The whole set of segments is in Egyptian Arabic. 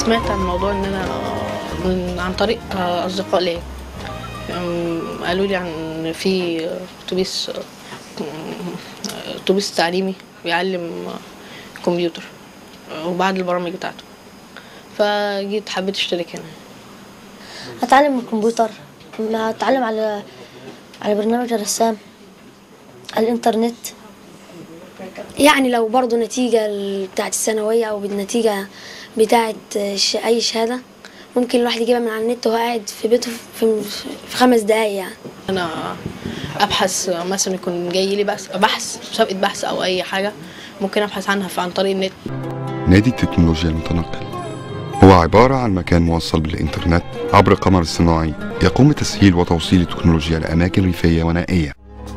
سمعت عن موضوع ان انا من عن طريق اصدقاء ليا أم، قالوا لي عن إن في اتوبيس اتوبيس تعليمي بيعلم كمبيوتر وبعد البرامج بتاعته فجيت حبيت اشترك هنا هتعلم الكمبيوتر هتعلم على على برنامج الرسام على الانترنت يعني لو برضو نتيجة بتاعت الثانوية أو بالنتيجة بتاعت ش- أي شهادة ممكن الواحد يجيبها من على النت وهو قاعد في بيته في, في خمس دقايق يعني انا ابحث مثلا يكون جاي لي بحث بحث مسابقه بحث او اي حاجه ممكن ابحث عنها في- عن طريق النت نادي التكنولوجيا المتنقل هو عبارة عن مكان موصل بالإنترنت عبر قمر صناعي يقوم بتسهيل وتوصيل التكنولوجيا لأماكن ريفية ونائية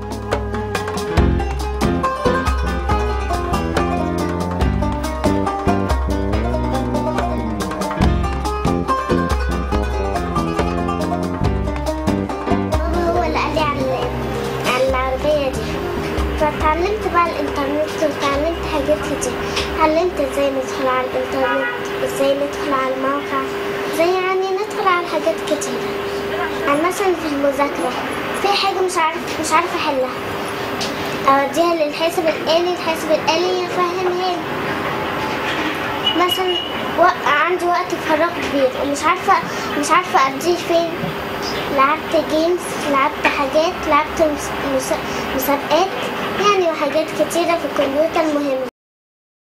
بابا هو اللي قال لي عن عن العربية دي فتعلمت بقى الإنترنت وتعلمت حاجات كتير اتعلمت ازاي ندخل على الإنترنت ازاي ندخل على الموقع ازاي يعني ندخل على حاجات كتير يعني مثلا في المذاكرة في حاجة مش عارف مش عارفة أحلها أوديها للحاسب الآلي الحاسب الآلي يفهمها لي مثلا وق- عندي وقت فراغ كبير ومش عارفة مش عارفة أديه فين لعبت جيمز لعبت حاجات لعبت مس- مس- مسابقات يعني وحاجات كتيرة في الكمبيوتر مهمة